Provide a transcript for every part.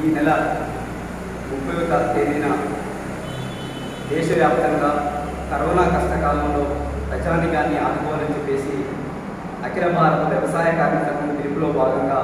ఈ నెల ముప్పై తేదీన దేశవ్యాప్తంగా కరోనా కష్టకాలంలో ప్రజానికాన్ని ఆదుకోవాలని చెప్పేసి అఖిల భారత వ్యవసాయ కార్మిక సంఘం పిలుపులో భాగంగా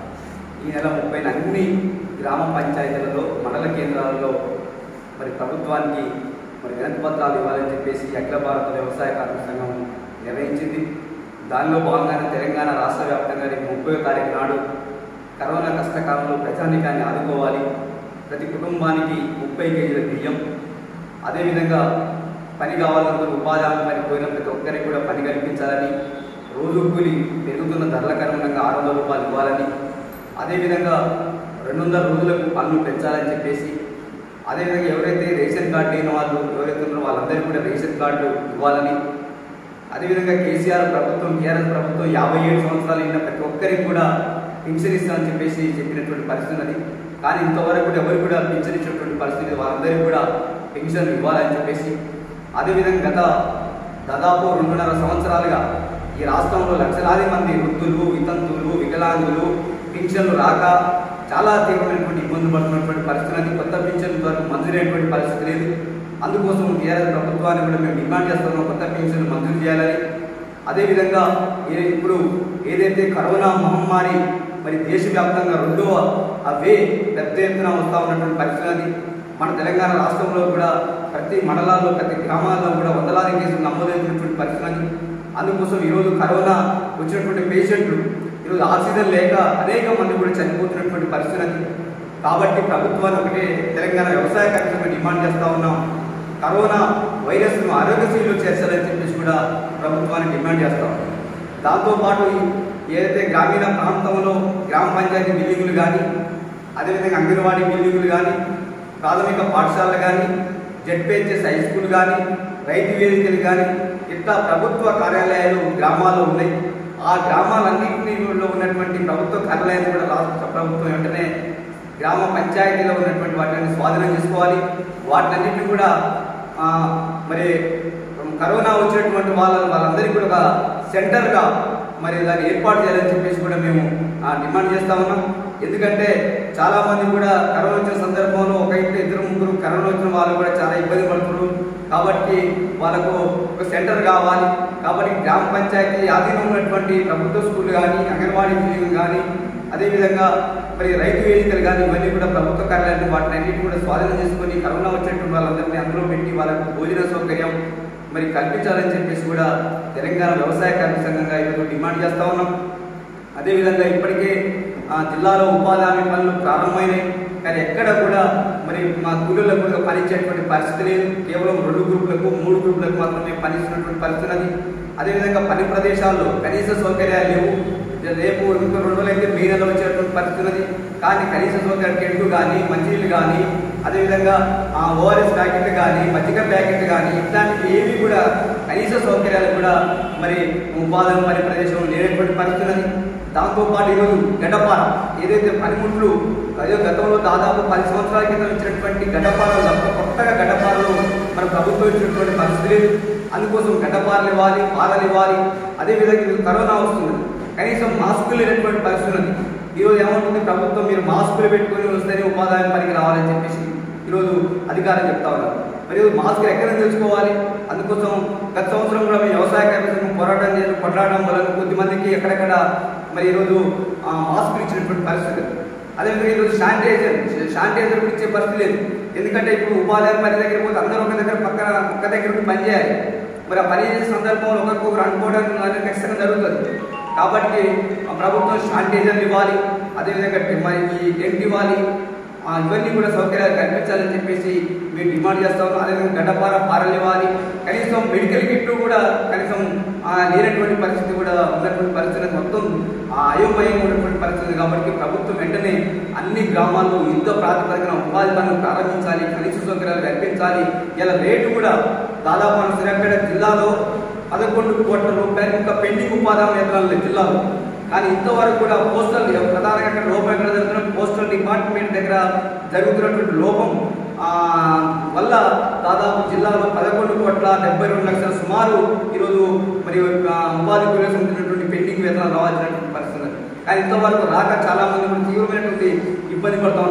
ఈ నెల ముప్పైన అన్ని గ్రామ పంచాయతీలలో మండల కేంద్రాలలో మరి ప్రభుత్వానికి మరి వినతి పత్రాలు ఇవ్వాలని చెప్పేసి అఖిల భారత వ్యవసాయ కార్మిక సంఘం నిర్ణయించింది దానిలో భాగంగానే తెలంగాణ రాష్ట్ర వ్యాప్తంగా రేపు ముప్పై తారీఖు నాడు కరోనా కష్టకాలంలో ప్రజానికాన్ని ఆదుకోవాలి ప్రతి కుటుంబానికి ముప్పై కేజీల బియ్యం అదేవిధంగా పని కావాలనుకున్న ఉపాధి హామీ పని పోయిన ప్రతి ఒక్కరికి కూడా పని కల్పించాలని రోజు కూలి పెరుగుతున్న ధరల కారణంగా ఆరు వందల రూపాయలు ఇవ్వాలని అదేవిధంగా రెండు వందల రోజులకు పన్ను పెంచాలని చెప్పేసి అదేవిధంగా ఎవరైతే రేషన్ కార్డు లేని వాళ్ళు ఎవరైతే ఉన్నారో వాళ్ళందరికీ కూడా రేషన్ కార్డు ఇవ్వాలని అదేవిధంగా కేసీఆర్ ప్రభుత్వం టీఆర్ఎస్ ప్రభుత్వం యాభై ఏడు సంవత్సరాలు అయిన ప్రతి ఒక్కరికి కూడా పింఛన్ ఇస్తామని చెప్పేసి చెప్పినటువంటి పరిస్థితి ఉన్నది కానీ ఇంతవరకు కూడా ఎవరు కూడా పింఛన్ ఇచ్చినటువంటి పరిస్థితి వాళ్ళందరికీ కూడా పెన్షన్ ఇవ్వాలని చెప్పేసి అదేవిధంగా గత దాదాపు రెండున్నర సంవత్సరాలుగా ఈ రాష్ట్రంలో లక్షలాది మంది వృద్ధులు వితంతువులు వికలాంగులు పింఛన్లు రాక చాలా తీవ్రమైనటువంటి ఇబ్బందులు పడుతున్నటువంటి పరిస్థితి ఉన్నది కొత్త పింఛన్ల వరకు మంజూరైనటువంటి పరిస్థితి లేదు అందుకోసం టీఆర్ఎస్ ప్రభుత్వాన్ని కూడా మేము డిమాండ్ చేస్తున్నాం కొత్త పెన్షన్లు మంజూరు చేయాలని అదేవిధంగా ఏ- ఇప్పుడు ఏదైతే కరోనా మహమ్మారి మరి దేశవ్యాప్తంగా రెండవ అవే పెద్ద ఎత్తున వస్తూ ఉన్నటువంటి పరిస్థితి అది మన తెలంగాణ రాష్ట్రంలో కూడా ప్రతి మండలాల్లో ప్రతి గ్రామాల్లో కూడా వందలాది కేసులు నమోదవుతున్నటువంటి పరిస్థితి అది అందుకోసం ఈరోజు కరోనా వచ్చినటువంటి పేషెంట్లు ఈరోజు ఆక్సిజన్ లేక అనేక మంది కూడా చనిపోతున్నటువంటి పరిస్థితి అది కాబట్టి ప్రభుత్వాన్ని ఒకటే తెలంగాణ వ్యవసాయ కార్యక్రమం డిమాండ్ చేస్తా ఉన్నాం కరోనా వైరస్ను ఆరోగ్యశ్రీలో చేర్చాలని చెప్పేసి కూడా ప్రభుత్వాన్ని డిమాండ్ చేస్తాం దాంతోపాటు ఈ ఏదైతే గ్రామీణ ప్రాంతంలో గ్రామ పంచాయతీ బిల్డింగులు కానీ అదేవిధంగా అంగన్వాడీ బిల్డింగులు కానీ ప్రాథమిక పాఠశాలలు కానీ జెడ్పిహెచ్ఎస్ హై స్కూల్ కానీ రైతు వేదికలు కానీ ఇట్లా ప్రభుత్వ కార్యాలయాలు గ్రామాల్లో ఉన్నాయి ఆ గ్రామాలన్నింటిలో ఉన్నటువంటి ప్రభుత్వ కార్యాలయాలు కూడా రాష్ట్ర ప్రభుత్వం వెంటనే గ్రామ పంచాయతీలో ఉన్నటువంటి వాటిని స్వాధీనం చేసుకోవాలి వాటినన్నింటినీ కూడా ఆ, మరి కరోనా వచ్చినటువంటి వాళ్ళ వాళ్ళందరికీ కూడా ఒక సెంటర్గా మరి దాన్ని ఏర్పాటు చేయాలని చెప్పేసి కూడా మేము ఆ, డిమాండ్ చేస్తా ఉన్నాం ఎందుకంటే చాలా మంది కూడా కరోనా వచ్చిన సందర్భంలో ఒక ఇంట్లో ఇద్దరు ముగ్గురు కరోనా వచ్చిన వాళ్ళు కూడా చాలా ఇబ్బంది పడుతున్నారు కాబట్టి వాళ్ళకు ఒక సెంటర్ కావాలి కాబట్టి గ్రామ పంచాయతీ ఆధీనంలో ఉన్నటువంటి ప్రభుత్వ స్కూల్ కానీ అంగన్వాడీ బిల్డింగ్ కానీ అదేవిధంగా మరి రైతు వేదికలు కానీ ఇవన్నీ కూడా ప్రభుత్వ కార్యాలయాలు వాటిని అన్నింటినీ కూడా స్వాధీనం చేసుకొని కరోనా వచ్చినటువంటి వాళ్ళందరినీ అందులో పెట్టి వాళ్ళకు భోజన సౌకర్యం మరి కల్పించాలని చెప్పేసి కూడా తెలంగాణ వ్యవసాయ కార్మిక సంఘంగా ఈరోజు డిమాండ్ చేస్తా ఉన్నాం అదేవిధంగా ఇప్పటికే ఆ, జిల్లాలో ఉపాధి హామీ పనులు ప్రారంభమైనాయి కానీ ఎక్కడ కూడా మరి మా కూలీలకు కూడా పనిచేటువంటి పరిస్థితి లేదు కేవలం రెండు గ్రూపులకు మూడు గ్రూపులకు మాత్రమే పనిస్తున్నటువంటి పరిస్థితి ఉన్నది అదేవిధంగా పని ప్రదేశాల్లో కనీస సౌకర్యాలు లేవు రేపు ఇంకో రెండు రోజులు అయితే మే నెలలో వచ్చేటువంటి పరిస్థితి ఉన్నది కానీ కనీస సౌకర్యం టెంటు కానీ మంచినీళ్ళు కానీ అదేవిధంగా ఆ ఓఆర్ఎస్ ప్యాకెట్లు కానీ మజ్జిగ ప్యాకెట్లు కానీ ఇట్లాంటివి ఏవి కూడా కనీస సౌకర్యాలు కూడా మరి ఉపాధి పని ప్రదేశంలో లేనటువంటి పరిస్థితి ఉన్నది దాంతోపాటు ఈరోజు గడ్డపార ఏదైతే పనిముట్లు అదే గతంలో దాదాపు పది సంవత్సరాల క్రితం ఇచ్చినటువంటి గడ్డపారలు తప్ప కొత్తగా గడ్డపారలు మన ప్రభుత్వం ఇచ్చినటువంటి పరిస్థితి లేదు అందుకోసం గడ్డపారలు ఇవ్వాలి పాలలు ఇవ్వాలి అదేవిధంగా ఇప్పుడు కరోనా వస్తుంది కనీసం మాస్కులు లేనటువంటి పరిస్థితి ఉంది ఈరోజు ఏమంటుంది ప్రభుత్వం మీరు మాస్కులు పెట్టుకొని వస్తేనే ఉపాధి హామీ పనికి రావాలని చెప్పేసి ఈరోజు అధికారులు చెప్తా ఉన్నారు మరి ఈరోజు మాస్కులు ఎక్కడ నుంచి తెచ్చుకోవాలి అందుకోసం గత సంవత్సరం కూడా మేము వ్యవసాయ కార్యక్రమం పోరాటం చేసి కొట్లాడడం వలన కొద్దిమందికి ఎక్కడెక్కడ మరి ఈరోజు ఆ, మాస్కులు ఇచ్చినటువంటి పరిస్థితి అదేవిధంగా ఈరోజు శానిటైజర్ శానిటైజర్ కూడా ఇచ్చే పరిస్థితి లేదు ఎందుకంటే ఇప్పుడు ఉపాధి హామీ పని దగ్గర పోతే అందరూ ఒక దగ్గర పక్కన ఒక్క దగ్గర ఉండి పని చేయాలి మరి ఆ పని చేసే సందర్భంలో ఒకరికొకరు అనుకోవడానికి అనేది ఖచ్చితంగా జరుగుతుంది కాబట్టి ఆ ప్రభుత్వం శానిటైజర్లు ఇవ్వాలి అదేవిధంగా టె- మరి ఈ టెంట్ ఇవ్వాలి ఆ, ఇవన్నీ కూడా సౌకర్యాలు కల్పించాలని చెప్పేసి మేము డిమాండ్ చేస్తా ఉన్నాం అదేవిధంగా గడ్డపార పారలు ఇవ్వాలి కనీసం మెడికల్ కిట్లు కూడా కనీసం ఆ, లేనటువంటి పరిస్థితి కూడా ఉన్నటువంటి పరిస్థితి మొత్తం ఆ, అయోమయం ఉన్నటువంటి పరిస్థితి కాబట్టి ప్రభుత్వం వెంటనే అన్ని గ్రామాల్లో యుద్ధ ప్రాతిపదికన ఉపాధి పనులు ప్రారంభించాలి కనీస సౌకర్యాలు కల్పించాలి ఇలా రేటు కూడా దాదాపు మన సిరపేట జిల్లాలో పదకొండు కోట్ల రూపాయలు ఇంకా పెండింగ్ ఉపాధి హామీ ఎకరాలు ఉన్నాయి జిల్లాలో కానీ ఇంతవరకు కూడా పోస్టల్ ప్రధానంగా అక్కడ లోపం ఎక్కడ జరుగుతున్న పోస్టల్ డిపార్ట్మెంట్ దగ్గర జరుగుతున్నటువంటి లోపం ఆ, వల్ల దాదాపు జిల్లాలో పదకొండు కోట్ల డెబ్బై రెండు లక్షల సుమారు ఈరోజు మరి ఆ, ఉపాధి కూలీలకు ఉంటున్నటువంటి పెండింగ్ వేతనాలు రావాల్సినటువంటి పరిస్థితి ఉంది. కానీ ఇంతవరకు రాక చాలా మంది కూడా తీవ్రమైనటువంటి ఇబ్బంది పడుతూ ఉన్నారు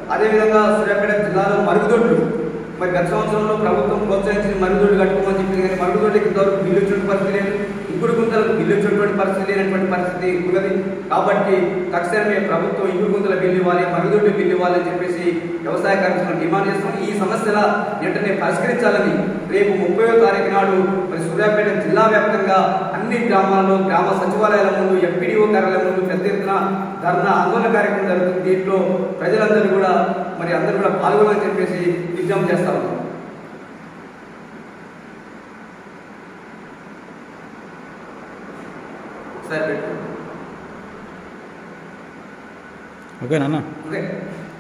అదేవిధంగా సూర్యాపేట జిల్లాలో మరుగుదొడ్లు మరి గత సంవత్సరంలో ప్రభుత్వం ప్రోత్సహించిన మరుగుదొడ్లు కట్టుకోమని చెప్పింది కానీ మరుగుదొడ్లకి ఇంతవరకు బిల్లు వచ్చినటువంటి పరిస్థితి లేదు ఇంకుడు గుంతలకు బిల్లు వచ్చినటువంటి పరిస్థితి లేనటువంటి పరిస్థితి ఉన్నది కాబట్టి తక్షణమే ప్రభుత్వం ఇంకుడు గుంతల బిల్లు ఇవ్వాలి మరుగుదొడ్డి బిల్లు ఇవ్వాలి అని చెప్పేసి వ్యవసాయ కార్మికులను డిమాండ్ చేస్తున్నాం ఈ సమస్యల వెంటనే పరిష్కరించాలని రేపు ముప్పై తారీఖు నాడు మరి సూర్యాపేట జిల్లా వ్యాప్తంగా అన్ని గ్రామాల్లో గ్రామ సచివాలయాల ముందు ఎంపీడీఓ కార్యాలయం ముందు పెద్ద ఎత్తున ధర్నా ఆందోళన కార్యక్రమం జరుగుతుంది దీంట్లో ప్రజలందరూ కూడా మరి అందరూ కూడా పాల్గొనాలని చెప్పేసి విజ్ఞప్తి చేస్తా ఉన్నాం సరే పెట్టు ఓకేనా అన్న ఓకే